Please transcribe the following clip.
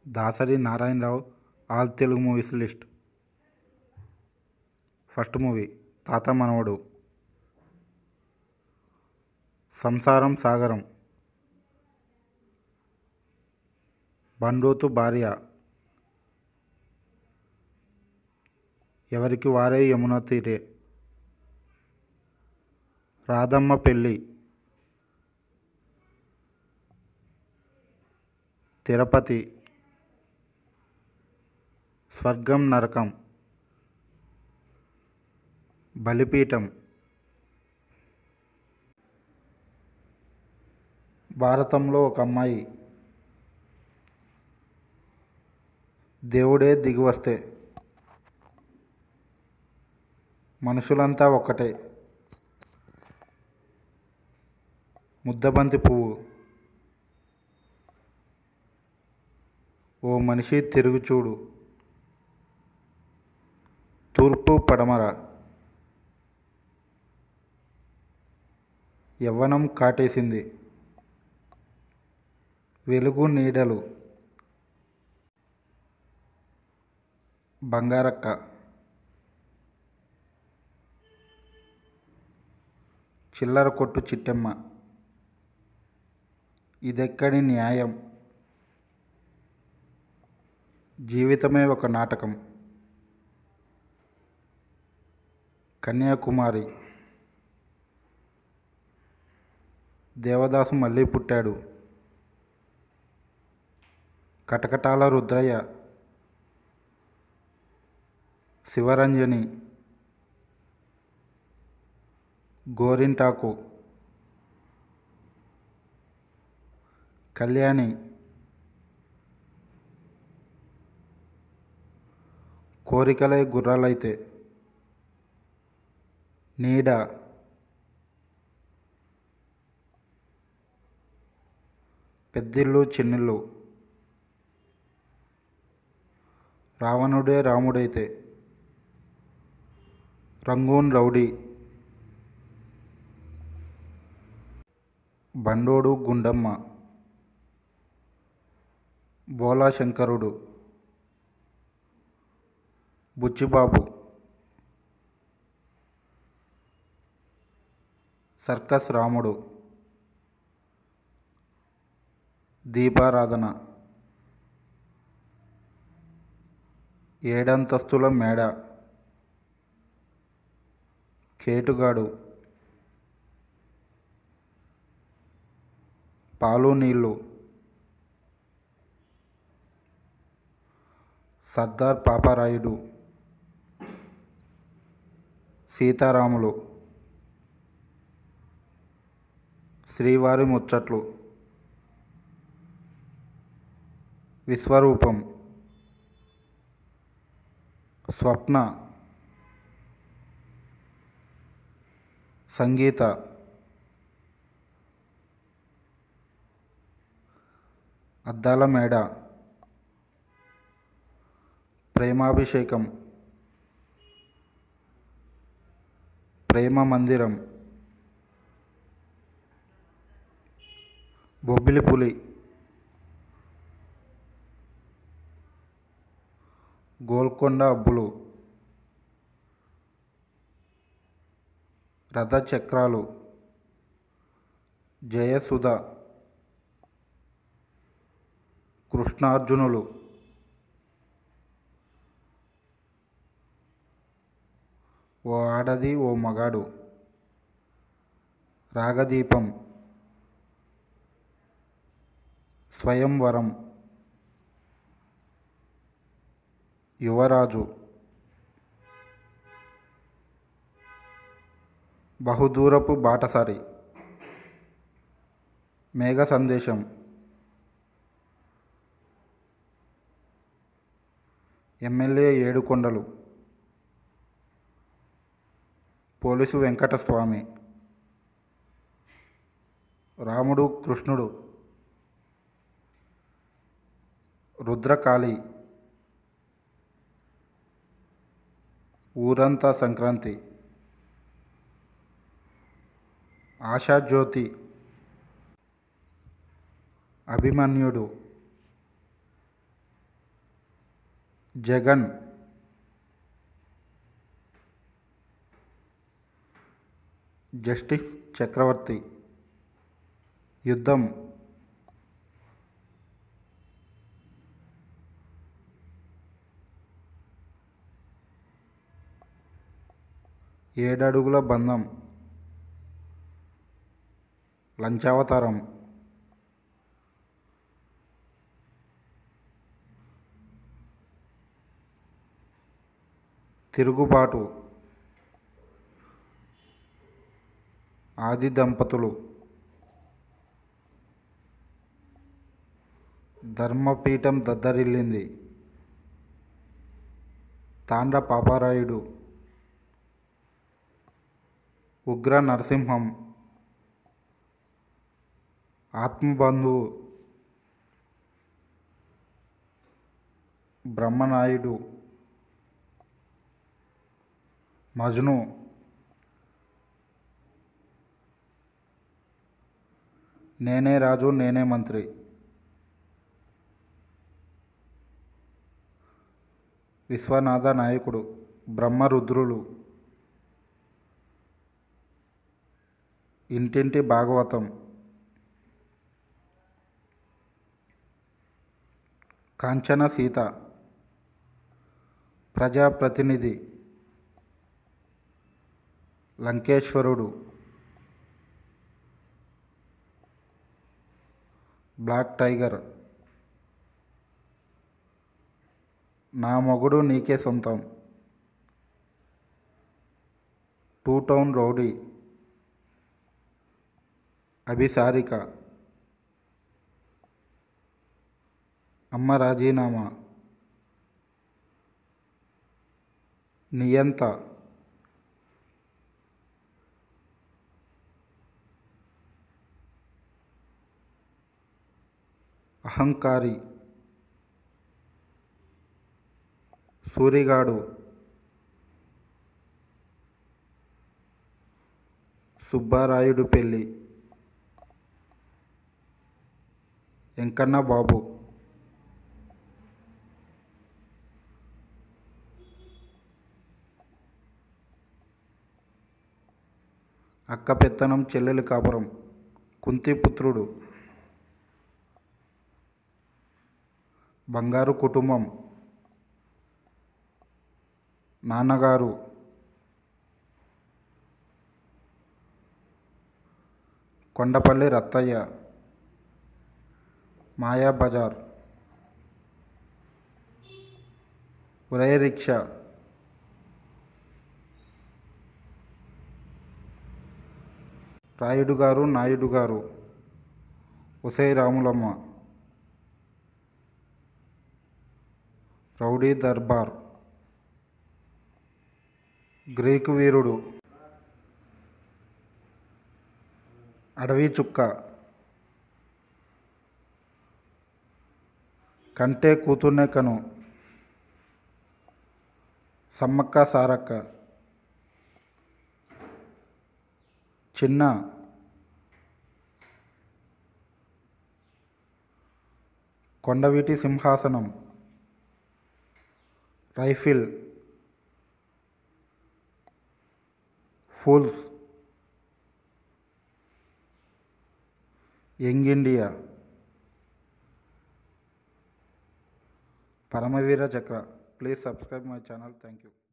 Dasari Narayanarao all Telugu movies list first movie Tata Manavadu సంసారం సాగరం బండోతు భార్య ఎవరికి వారే యమున తీరే రాధమ్మ పెళ్ళి తిరుపతి స్వర్గం నరకం బలిపీఠం భారతంలో ఒక అమ్మాయి దేవుడే దిగివస్తే మనుషులంతా ఒక్కటే ముద్దబంతి పువ్వు ఓ మనిషి తిరుగు చూడు తూర్పు పడమర యవ్వనం కాటేసింది వెలుగు నీడలు బంగారక్క చిల్లర కొట్టు చిట్టెమ్మ ఇదెక్కడి న్యాయం జీవితమే ఒక నాటకం కన్యాకుమారి దేవదాసు మళ్ళీ పుట్టాడు కటకటాల రుద్రయ్య శివరంజని గోరింటాకు Kalyani Korikale Gurralaite Needa Peddillu Chinnillu Ravanude Ramudaite Rangoon rowdy Bandodu Gundamma Bola Shankarudu Buchibabu circus రాముడు దీపారాధన ఏడంతస్తుల మేడ కేటుగాడు పాలు నీళ్ళు సర్దార్ పాపారాయుడు సీతారాములు శ్రీవారి ముచ్చట్లు విశ్వరూపం స్వప్న సంగీత అద్దాల మేడ ప్రేమాభిషేకం ప్రేమ మందిరం బొబ్బిలి పులి గోల్కొండ అబ్బులు రథచక్రాలు జయసుధ కృష్ణార్జునులు ఓ ఆడది ఓ మగాడు రాగదీపం స్వయంవరం యువరాజు బహుదూరపు బాటసారి మేఘ సందేశం ఎమ్మెల్యే ఏడుకొండలు పోలీసు వెంకటస్వామి రాముడు కృష్ణుడు రుద్రకాళి ఊరంతా సంక్రాంతి ఆశాజ్యోతి అభిమన్యుడు జగన్ జస్టిస్ చక్రవర్తి యుద్ధం ఏడడుగుల బంధం లంచావతారం తిరుగుబాటు ఆది దంపతులు ధర్మపీఠం దద్దరిల్లింది తాండ్ర పాపారాయుడు ఉగ్ర నరసింహం ఆత్మబంధువు బ్రహ్మనాయుడు మజ్ను నేనే రాజు నేనే మంత్రి విశ్వనాథ నాయకుడు బ్రహ్మరుద్రులు ఇంటింటి భాగవతం కాంచన సీత ప్రజాప్రతినిధి లంకేశ్వరుడు బ్లాక్ టైగర్ నా మొగుడు నీకే సొంతం టూ టౌన్ రౌడీ అభిసారిక అమ్మ రాజీనామా నియంత అహంకారి సూరిగాడు సుబ్బారాయుడు పెళ్ళి ఎంకన్న బాబు అక్క పెత్తనం చెల్లెలి కాపురం కుంతిపుత్రుడు బంగారు కుటుంబం నాన్నగారు కొండపల్లి రత్తయ్య మాయా బజార్ ఒరే రిక్షా రాయుడు గారు నాయుడు గారు ఉసై రాములమ్మ రౌడీ దర్బార్ గ్రీకు వీరుడు అడవి చుక్క కంటే కూతుర్నే కను సమ్మక్క సారక్క చిన్న Kondaveeti Simhasanam rifle fools young India Paramaveera Chakra please subscribe my channel thank you